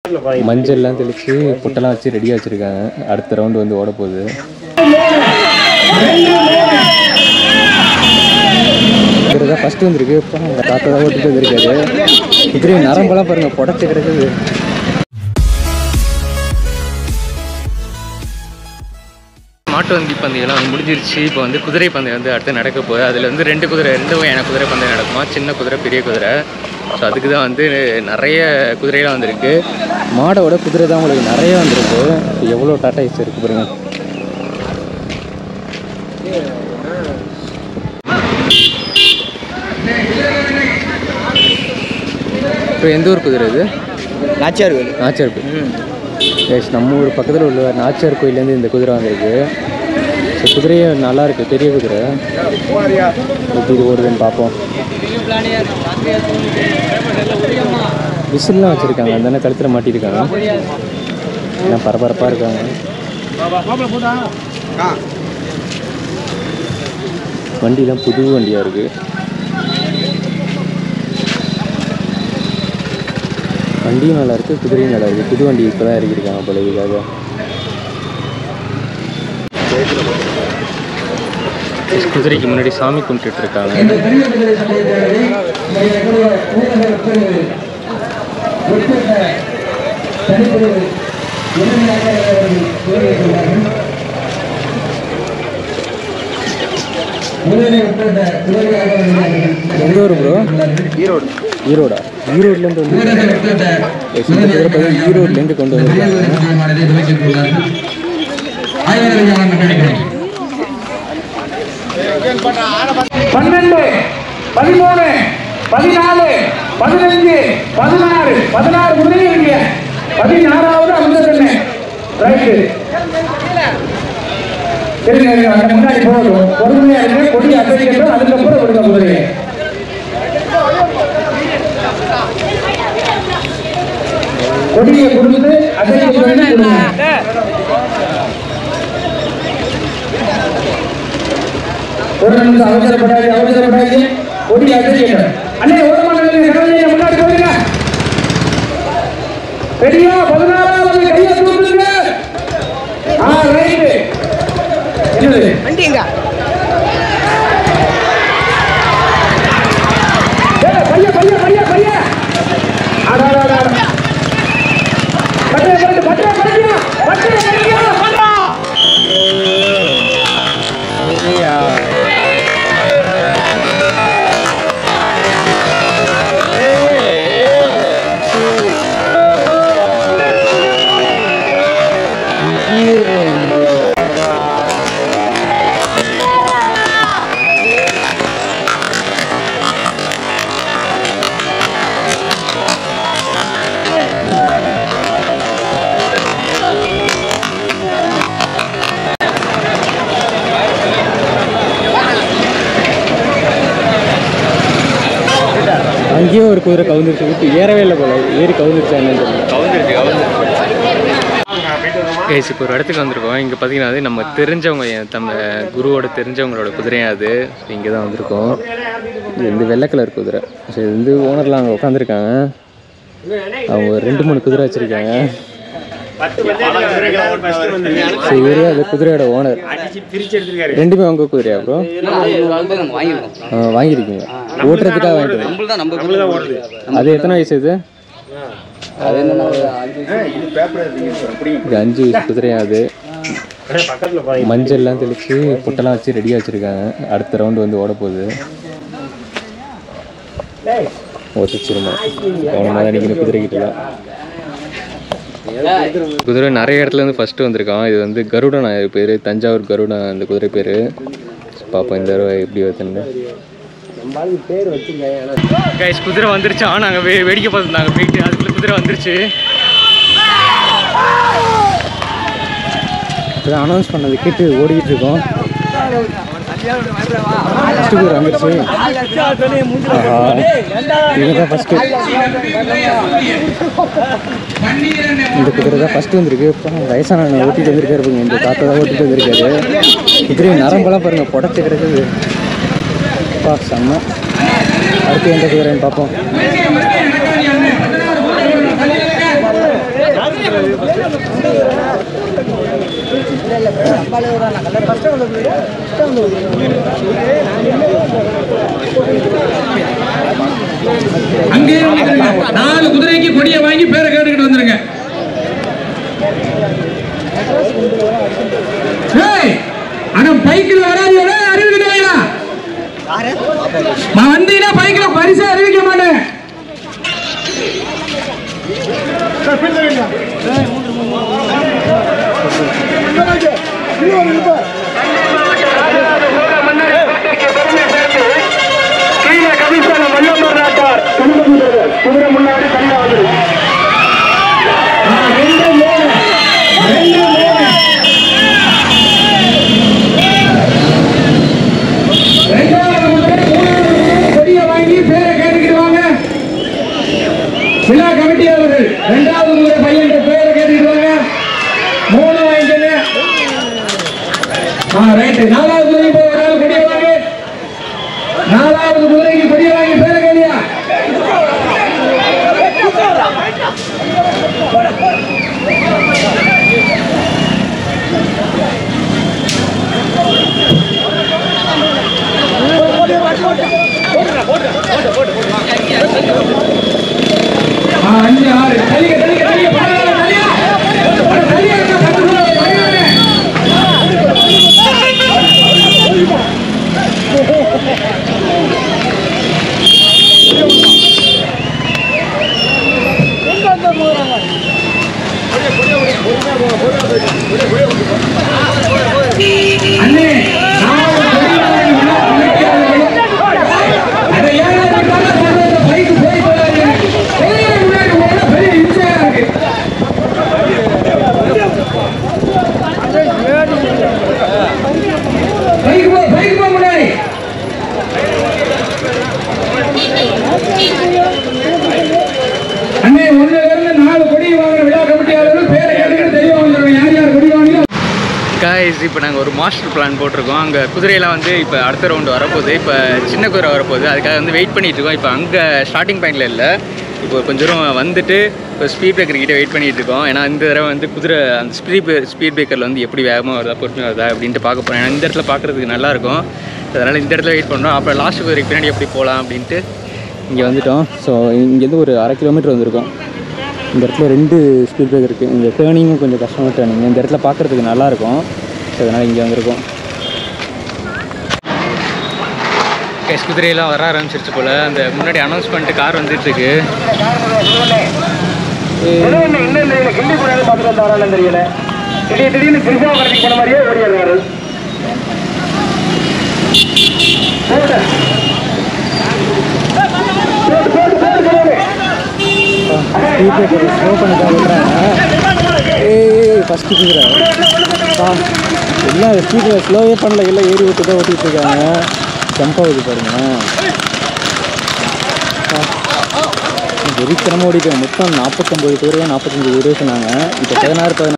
மஞ்சள்லாம் தெளித்து புட்டெல்லாம் வச்சு ரெடியாக வச்சுருக்காங்க அடுத்த ரவுண்டு வந்து ஓட போகுது இவர் தான் ஃபஸ்ட்டு வந்திருக்கு இப்போ அந்த தாத்தா தான் ஓட்டிட்டு வந்திருக்காரு குதிரை நரம்பெல்லாம் பாருங்கள் புடச்சி கிடக்குது மாட்டு வண்டி பந்தயம்லாம் வந்து முடிஞ்சிருச்சு இப்போ வந்து குதிரை பந்தயம் வந்து அடுத்து நடக்க போகுது அதில் வந்து ரெண்டு குதிரை ரெண்டு வகையான குதிரை பந்தயம் நடக்குமா சின்ன குதிரை பெரிய குதிரை ஸோ அதுக்கு தான் வந்து நிறைய குதிரைலாம் வந்திருக்கு மாடோட குதிரை தான் உங்களுக்கு நிறைய வந்திருக்கு எவ்வளோ டாட்டா ஐஸ் இருக்கு பாருங்க இப்போ எந்த ஊர் குதிரை இது நாச்சியார் கோயில் நாச்சியார் கோயில் எஸ் நம்ம ஊர் பக்கத்தில் உள்ள நாச்சியார் கோயிலேருந்து இந்த குதிரை வந்திருக்கு ஸோ குதிரையும் நல்லா இருக்கு பெரிய குதிரை எப்படி இது ஓடுதுன்னு பார்ப்போம் விசில்லாம் வச்சுருக்காங்க அந்த கழுத்தில் மாட்டியிருக்காங்க எல்லாம் பரபரப்பாக இருக்காங்க வண்டிலாம் புது வண்டியாக இருக்குது வண்டியும் நல்லா இருக்கு குதிரையும் நல்லா இருக்கு புது வண்டி இப்போ தான் இறக்கியிருக்காங்க போல இதுக்காக குதிரைக்கு முன்னாடி சாமி கும்பிட்டுட்டு இருக்காங்க எந்த ஊர் ப்ரோ ஈரோடு ஈரோடா ஈரோட்லேருந்து வந்து Yes, இந்த குதிரை பார்த்தா ஈரோட்லேருந்து கொண்டு வந்திருக்காங்க பன்னெண்டு பதிமூணு பதினாலு பதினஞ்சு பதினாறு பதினாறு குதிரை இருக்கு பதினாறாவது அந்த பெண்ணு ரைட்டு சரிங்க இருங்க, அந்த முன்னாடி போதும் பொறுமையா இருக்கு கொடி அசைக்கட்டும் அதுக்கப்புறம் விடுங்க குதிரையை கொடியை கொடுத்து அசைக்க சொல்லி கொடுங்க ஒரு நிமிஷம் அவசரப்படாது அவசரப்படாது கொடி அசைக்கட்டும் அண்ணே ஓரமான கடவுளை முன்னாடி போயிருங்க பெரியா பதினாறாவது கையை தூக்குங்க ஆ ரைட்டு என்னது வண்டி எங்க ஏய், பைய பைய பைய பைய அடா அடா அடா பட்டே பட்டே பட்டே பட்டே பட்டே பட்டே அங்கேயும் ஒரு குதிரை கவுந்துருச்சு விட்டு ஏறவே இல்லை போல ஏறி கவுந்துருச்சா என்னன்னு தெரியல கைஸ் இப்போ ஒரு இடத்துக்கு வந்திருக்கோம் இங்கே பார்த்தீங்கன்னா அது நம்ம தெரிஞ்சவங்க என் நம்ம குருவோட தெரிஞ்சவங்களோட குதிரையும் அது இங்கே தான் வந்திருக்கோம் இது வந்து வெள்ளை கலர் குதிரை சரி இது வந்து ஓனர்லாம் அங்கே உட்காந்துருக்காங்க அவங்க ஒரு ரெண்டு மூணு குதிரை வச்சுருக்காங்க சரி இவரே அந்த குதிரையோட ஓனர் ரெண்டுமே உங்க குதிரையா ப்ரோ வாங்கியிருக்கீங்க ஓட்டுறதுக்காக வாங்கிட்டு அது எத்தனை வயசு இது இது அஞ்சு வயசு குதிரையா அது மஞ்சள்லாம் தெளித்து புட்டெல்லாம் வச்சு ரெடியாக வச்சுருக்காங்க அடுத்த ரவுண்டு வந்து ஓட போகுது ஒத்துச்சிருமா கவனமாக தான் நிற்கணும் குதிரைக்கிட்ட தான் குதிரை நிறைய இடத்துல இருந்து ஃபர்ஸ்ட் வந்திருக்கான் இது வந்து கருடன் பேர் தஞ்சாவூர் கருடன் அந்த குதிரை பேர் பார்ப்போம் இந்த தடவை எப்படி வருதுன்னு கைஸ் குதிரை வந்துருச்சு ஆனால் நாங்கள் வே வேடிக்கை பார்த்துருந்தாங்க போயிட்டு அதுக்குள்ளே குதிரை வந்துருச்சு இப்போ அனௌன்ஸ் பண்ணது கேட்டு ஓடிக்கிட்டு இருக்கோம் ஃபஸ்ட்டு குதிரை வந்துருச்சு ஆஹா இவங்க தான் ஃபஸ்ட்டு இந்த குதிரை தான் ஃபஸ்ட்டு வந்திருக்கு இப்போ வயசான ஓட்டிட்டு வந்திருக்காரு பாருங்க இந்த தாத்தா தான் ஓட்டிட்டு வந்திருக்காரு குதிரை நரம்பெல்லாம் பாருங்க புடச்சி கிடக்குது அப்பா செம்ம அடுத்து எந்த குதிரைன்னு பார்ப்போம் அங்கே நாலு குதிரைக்கு கொடியை வாங்கி பேரை கேட்டுக்கிட்டு வந்துருங்க ஏய், ஆனா பைக்கில் வராதீங்க அறிவிக்கிட்டு வைடா நான் வந்தீங்கன்னா பைக்கில் பரிசு அறிவிக்க மாட்டேன் கீழே கவிசால மல்லம்பர் நாட்டார் குதிரை முன்னாடி தனியா வந்துடும் ரெண்டு மூணு ரெண்டு மூணு ரெண்டாவது குதிரை, மூணாவது குதிரை, கொடியை வாங்கி பேரை கேட்டுக்கிட்டு வாங்க விழா கமிட்டி அவர்கள் ரெண்டாவது குதிரை பையன் பேரை கேட்டுக்கிட்டு வாங்க மூணு வாங்கிக்கங்க ஆ ரைட்டு நாலாவது குதிரை போய் ஒரு ஆள் கொடியை வாங்க நாலாவது குதிரைக்கு கொடியை வாங்கி பேரை கேட்டியா ஆ, அஞ்சு ஆறு தள்ளிக்க தள்ளிக்க தள்ளிக்க பரவாயில்ல தள்ளியா அட, தள்ளியா இருக்கா பத்து ரூபா பரவாயில்ல அண்ணே நான் ஒரு பெரிய விழா கமிட்டியாளர்கள். அதை ஏழாயிரத்தி பணம் சொல்றது பைக்கு போய் சொல்லாது பெரிய முன்னாடி போனா பெரிய இம்சையா இருக்கு பைக்கு போ பைக்கு போ முன்னாடி அண்ணே ஒண்ணுல இருந்து நாலு கொடி வாங்குற விழா கமிட்டியாளர்கள் பேரை கேட்டுக்கிட்டு தெரிய வந்துடுவேன் யார் யார் கொடி வாங்கினா காய்ஸ் இப்போ நாங்கள் ஒரு மாஸ்டர் பிளான் போட்டிருக்கோம் அங்கே குதிரையெல்லாம் வந்து இப்போ அடுத்த ரவுண்டு வரப்போகுது இப்போ சின்ன குதிரை வரப்போகுது அதுக்காக வந்து வெயிட் பண்ணிட்டு இருக்கோம் இப்போ அங்கே ஸ்டார்டிங் பாயிண்டில் இல்லை இப்போ கொஞ்சம் தூரம் வந்துட்டு இப்போ ஸ்பீட் பிரேக்கர் கிட்ட வெயிட் பண்ணிட்டு இருக்கோம் ஏன்னா இந்த தடவை வந்து குதிரை அந்த ஸ்பீட் ஸ்பீட் பிரேக்கரில் வந்து எப்படி வேகமாக வருதா பொறுமையாக வருதா அப்படின்ட்டு பார்க்க போகிறேன் ஏன்னா இந்த இடத்துல பார்க்குறதுக்கு நல்லாயிருக்கும் அதனால் இந்த இடத்துல வெயிட் பண்ணுறோம் அப்புறம் லாஸ்ட் குதிரைக்கு பின்னாடி எப்படி போகலாம் அப்படின்ட்டு இங்கே வந்துட்டோம் ஸோ இங்கேருந்து ஒரு அரை கிலோமீட்டர் வந்திருக்கோம் இந்த இடத்துல ரெண்டு ஸ்பீட் பிரேக் இருக்குது இந்த டேர்னிங்கும் கொஞ்சம் கஷ்டமாக டேர்னிங் இந்த இடத்துல பார்க்குறதுக்கு நல்லாயிருக்கும் ஸோ அதனால் இங்கே வந்திருக்கோம் கேஸ் குதிரையெல்லாம் வர ஆரம்பிச்சிருச்சு போல் அந்த முன்னாடி அனௌன்ஸ் பண்ணிட்டு கார் வந்துட்டுருக்கு இன்னும் இந்த கிண்டி கூட பார்த்துட்டு வந்தாரான்னு தெரியல திடீர் திடீர்னு திருப்பா வரதுக்கு போன மாதிரியே ஓடிடுறாரு போடு. போடு, போடு, போடு, போடு. ஸ்பீட் பிரேக்கர் ஸ்லோ பண்ணி தான் விட்றாங்க ஏய் ஃபஸ்ட்டு குதிரை ஆ எல்லாம் ஸ்பீட் ஸ்லோவே பண்ணல எல்லாம் ஏறி விட்டு தான் ஓட்டிகிட்டு இருக்காங்க ஜம்ப் ஆகுது பாருங்க வெறித்தனமாக ஓடிட்டேன் மொத்தம் நாற்பத்தொம்பது குதிரையோ நாற்பத்தஞ்சு குதிரையோ சொன்னாங்க இப்போ பதினாறு பதினாறு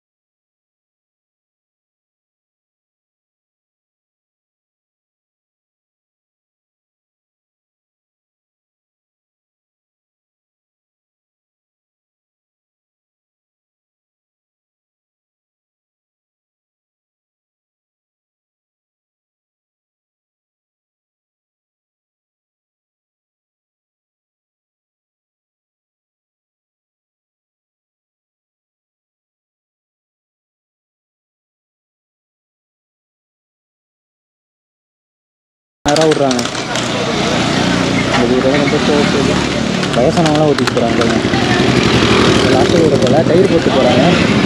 நேராக விட்றாங்க இந்த வீடு ரொம்ப போகுது வயசானவங்களாம் ஓட்டிட்டு போகிறாங்க லாஸ்ட்டு விட போல டயர் போட்டு போகிறாங்க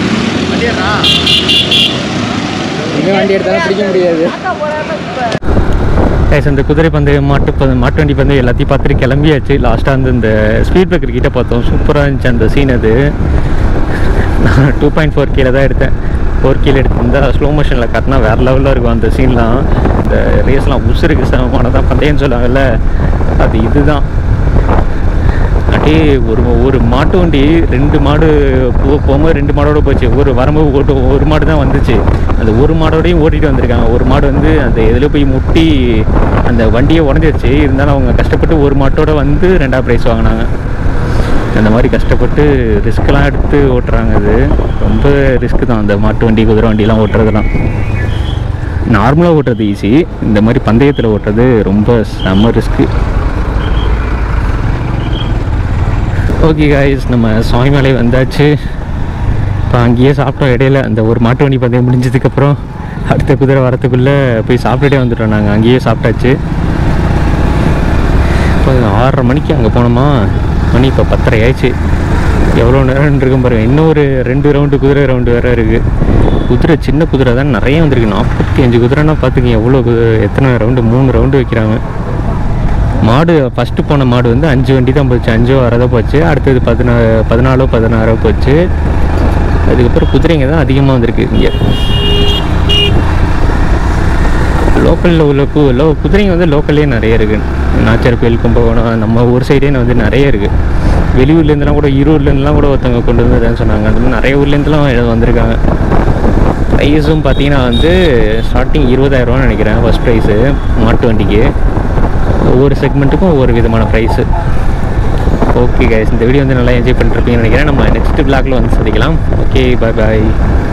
இனிமேல் வண்டி எடுத்தாலும் பிடிக்க முடியாது கைஸ் இந்த குதிரை பந்தயம் மாட்டு பந்த மாட்டு வண்டி பந்தயம் எல்லாத்தையும் பார்த்துட்டு கிளம்பியாச்சு லாஸ்ட்டாக வந்து இந்த ஸ்பீட் பிரேக்கர் கிட்ட பார்த்தோம் சூப்பராக இருந்துச்சு அந்த சீன் அது நான் டூ பாயிண்ட் ஃபோர் கீழே தான் எடுத்தேன் ஃபோர் கீழே எடுத்திருந்தா ஸ்லோ மோஷனில் காட்டினா வேறு லெவலில் இருக்கும் அந்த சீன்லாம் இந்த ரேஸ்லாம் உசுருக்கு சமமானதான் பந்தயம்னு சொல்லுவாங்கல்ல அது இதுதான் அப்படியே ஒரு ஒரு மாட்டு வண்டி ரெண்டு மாடு போ போகும்போது ரெண்டு மாடோட போச்சு ஒரு வரும்போது ஓட்டு ஒரு மாடு தான் வந்துச்சு அந்த ஒரு மாடோடையும் ஓட்டிட்டு வந்திருக்காங்க ஒரு மாடு வந்து அந்த இதில் போய் முட்டி அந்த வண்டியை உடஞ்சிருச்சு இருந்தாலும் அவங்க கஷ்டப்பட்டு ஒரு மாட்டோட வந்து ரெண்டாவது ப்ரைஸ் வாங்கினாங்க அந்த மாதிரி கஷ்டப்பட்டு ரிஸ்க்கெல்லாம் எடுத்து ஓட்டுறாங்க அது ரொம்ப ரிஸ்க் தான் அந்த மாட்டு வண்டி குதிரை வண்டிலாம் ஓட்டுறதுலாம் நார்மலாக ஓட்டுறது ஈஸி இந்த மாதிரி பந்தயத்தில் ஓட்டுறது ரொம்ப செம்ம ரிஸ்க்கு ஓகே காய்ஸ் நம்ம சுவாமிமலை வந்தாச்சு இப்போ அங்கேயே சாப்பிட்டோம் இடையில அந்த ஒரு மாட்டு வண்டி பந்தயம் முடிஞ்சதுக்கப்புறம் அடுத்த குதிரை வரத்துக்குள்ளே போய் சாப்பிட்டுட்டே வந்துட்டோம் நாங்கள் அங்கேயே சாப்பிட்டாச்சு இப்போ ஆறரை மணிக்கு அங்கே போனோமா மணி இப்போ பத்தரை ஆயிடுச்சு எவ்வளோ நேரம் இருக்கும் பாருங்க இன்னும் ஒரு ரெண்டு ரவுண்டு குதிரை ரவுண்டு வேறு இருக்குது குதிரை சின்ன குதிரை தான் நிறைய வந்திருக்கு நாற்பத்தி அஞ்சு குதிரைன்னா பார்த்துக்கங்க எவ்வளோ குதிரை எத்தனை ரவுண்டு மூணு ரவுண்டு வைக்கிறாங்க மாடு ஃபஸ்ட்டு போன மாடு வந்து அஞ்சு வண்டி தான் போச்சு அஞ்சோ ஆறதோ போச்சு அடுத்தது பதினா பதினாலோ பதினாறோ போச்சு அதுக்கப்புறம் குதிரைங்க தான் அதிகமாக வந்திருக்கு இங்கே லோக்கலில் உள்ள கு லோ குதிரைங்க வந்து லோக்கல்லே நிறைய இருக்குது நாச்சர் கோயில் கும்பகோணம் நம்ம ஊர் சைடே வந்து நிறைய இருக்குது வெளியூர்லேருந்துலாம் கூட ஈரோட்லேருந்துலாம் கூட ஒருத்தவங்க கொண்டு வந்து சொன்னாங்க அந்த மாதிரி நிறைய ஊர்லேருந்துலாம் வந்திருக்காங்க ப்ரைஸும் பார்த்தீங்கன்னா வந்து ஸ்டார்டிங் இருபதாயிரரூவான்னு நினைக்கிறேன் ஃபஸ்ட் ப்ரைஸு மாட்டு வண்டிக்கு ஒவ்வொரு செக்மெண்ட்டுக்கும் ஒவ்வொரு விதமான ப்ரைஸு ஓகே கைஸ் இந்த வீடியோ வந்து நல்லா என்ஜாய் பண்ணிருப்பீங்கன்னு நினைக்கிறேன் நம்ம நெக்ஸ்ட் பிளாக்ல வந்து சந்திக்கலாம் ஓகே பாய் பாய்